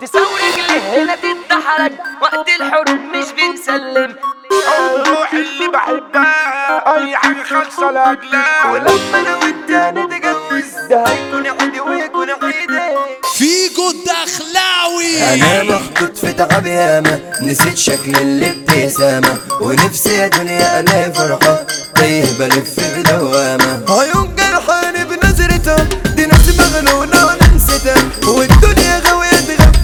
تسوي رجلي هنا تتدحرج وقت الحروب مش بنسلم روح اللي بحبها اي حاجه خالصه لاجلها ولما انا وانت نتجوز ده هيكون عيدي ويكون عيدي فيجو الدخلاوي انا محطوط في تعب ياما نسيت شكل الابتسامة ونفسي يا دنيا الاقي فرحة تايه بلف في دوامة عيون جرحانة بنظرتها دي ناس مغنونة وانا نسيتها والدنيا غاوية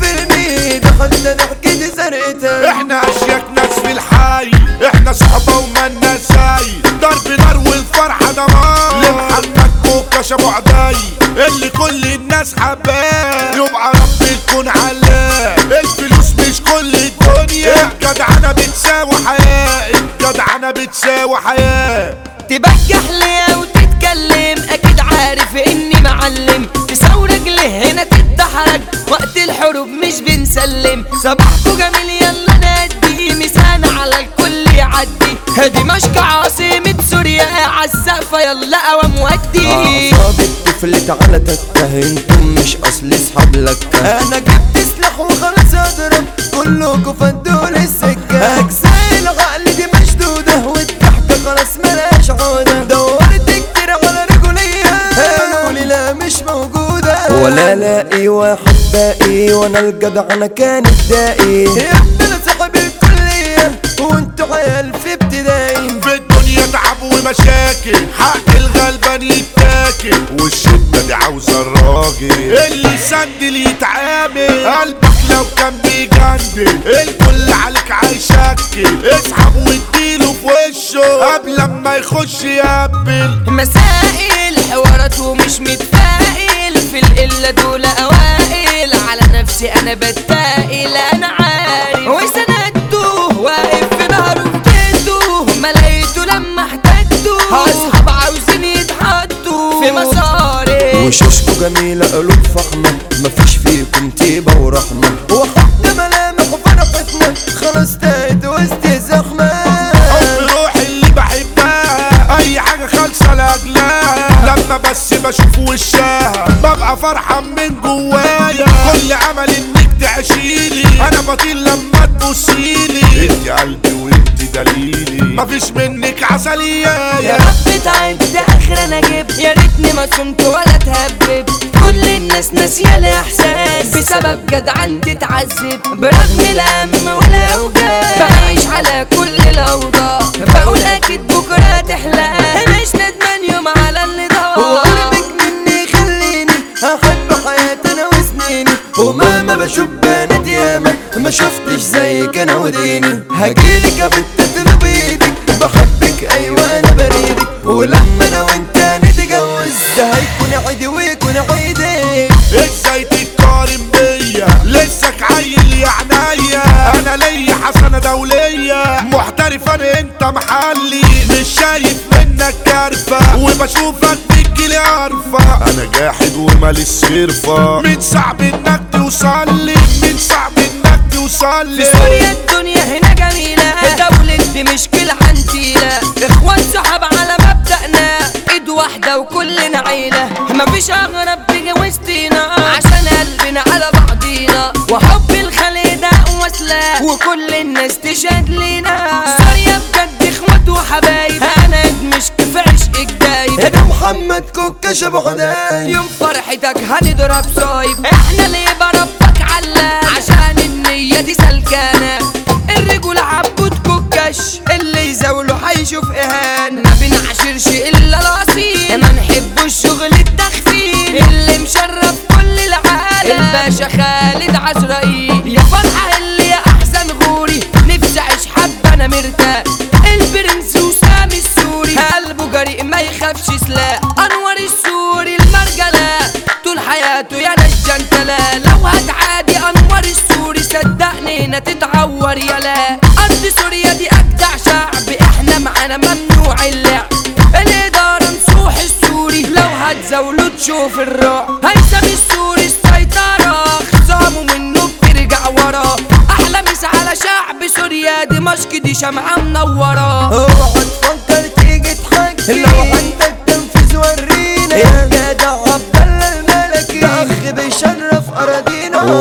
تغفلني ده حتى ضحكتي سرقتها احنا اشياك ناس في الحي احنا صحبه ومالنا ساي ضرب نار والفرحه دمار لمحمد كوكا شابو عداي اللي كل الناس حباه يبقى رب تكون علاه الفلوس مش كل الدنيا الجدعنه بتساوي حياه الجدعنه بتساوي حياه تبجح لي وتتكلم اكيد عارف اني معلم تسوي رجلي هنا تتدحرج وقت الحروب مش بنسلم صباحكو جميل يلا نادي مسانا على الكل يعدي دمشق عاصمة سوريا عالسقفة يلا قوام ودي اعصاب الطفل تعالى تتهم انتم مش اصل اصحاب لك انا جبت سلاح وخلاص اضرب كلكوا فدوا لي السكه اجزاء العقل دي مشدوده والضحكه خلاص ملهاش عوده دورت كتير على رجوليه قالوا لي لا مش موجوده ولا لاقي واحد باقي وانا الجدع انا كانت داقي يا ابني انا صاحب الكليه وانتوا عيال في ابتدائي في الدنيا تعب ومشاكل حق الغلبان يتاكل والشدة دي عاوزة الراجل اللي يسندل يتعامل قلبك لو كان بيجندل الكل عليك هيشكل اسحب واديله في وشه قبل ما يخش يقبل مسائل حوارات ومش متفائل في القلة دول أوائل على نفسي أنا بتائل أنا عارف وسندته واقف في ظهره في بيته ما لقيته لما احتجته أصحاب عاوزين يتحطوا في مساري وشوشكوا جميلة قلوب فخمة مفيش فيكم طيبة ورحمة وحتى ملامح فرحتنا خلاص تاهت وسط زخمة حب روحي اللي بحبها اي حاجة خالصة لاجلها لما بس بشوف وشها ببقى فرحان من جوايا كل امل انك تعشيلي انا بطير لما تبصيلي انت قلبي وانت دليلي مفيش منك عسلية يا رب تعبت اخر انا جبت يا ريتني ما صمت ولا تهبب كل الناس ناسيه الاحساس بسبب جدعان تتعذب برغم الهم ولا اوجاع بعيش على كل الاوضاع بقول اكيد بكره تحلى مش ندمان يوم على اللي ضاع وقربك مني خليني احب حياتي انا وسنيني ومهما بشوف بنات ياما ما شفتش زيك انا وديني هجيلك يا بنت تضرب ايدك بحبك ايوه انا بريدك ولما انا وانت نتجوز ده هيكون عيدي ويكون عيدك ازاي تتقارن بيا لسك عيل يا عينيا انا ليا حسنة دولية محترف انا انت محلي مش شايف منك كارفة وبشوفك بتجيلي عارفة انا جاحد ومالي الصرفة من صعب انك توصل لي من صعب انك توصل في لي سوريا الدنيا هنا جميلة دولة دمشق العنتيلة اخوان صحاب على مبدأنا ايد واحدة وكلنا عيلة مفيش اغرب تيجي وسطينا عشان قلبنا على بعضينا وحب الخلق ده وسلاح وكل الناس تشهد لينا سوريا بجد اخوات وحبايب انا دمشق في عشقك دايب ده محمد كوكا شبه حدايب يوم فرحتك هنضرب صايب احنا ليه بربك علام عشان النية دي سلكانة الرجولة عبود كوكش اللي يزاوله هيشوف اهان ما بنعشرش الا الاصيل ما نحبوش شغل التخفيل اللي مشرف كل العالم الباشا خالد عزرائيل يا فرحة اللي يا احسن غوري نفسي اعيش حبة انا مرتاح البرنس وسام السوري قلبه جريء ما يخافش سلاح انور السوري المرجلة طول حياته يا نجنتلا لو هتعادي انور السوري صدقني هنا تتعور يلا ارض سوريا دي اجدع شعب احنا معانا ممنوع اللعب الادارة نصوح السوري لو هتزاولوا تشوف الرعب هيثم السوري السيطرة خصامه منه بترجع ورا احلى مس على شعب سوريا دمشق دي شمعة منورة اوعى تفكر تيجي تحكي لو عندك تنفيذ ورينا يا جدع عبد الله الملكي ده اخ بيشرف اراضينا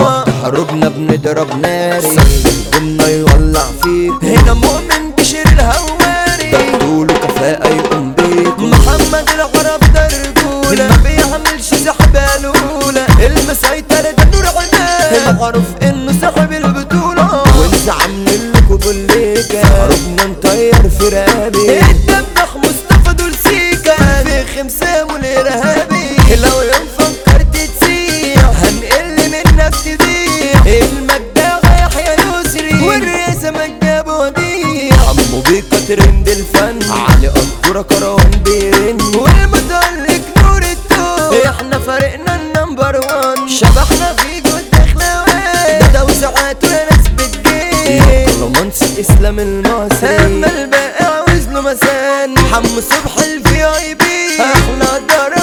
حروبنا بنضرب ناري قمنا يولع فيك هنا مؤمن بشير الهواري ده طوله كفاءة يقوم بيك محمد العرب ده رجولة ما بيعملش سحب الأولى المسيطر ده نور عيناه المعروف انه صاحب البطولة وانت عاملين لكم بوليكا حروبنا نطير في رقابي الدبخ مصطفى دول سيكا في خمسام والارهابي لو يوم فكرت تسيح هنقل منك تضيع المجدة يحيى يسري والرئاسة مجاب وديع عمو بيكا ترند الفن علي قدورة كروان بيرن والمتألق نور التوب احنا فريقنا النمبر وان شبحنا في جود دخلاوي ده وساعات وناس بتجيب رومانس اسلام المصري اما الباقي عاوز له مسان حمو صبح الفي اي بي احنا دار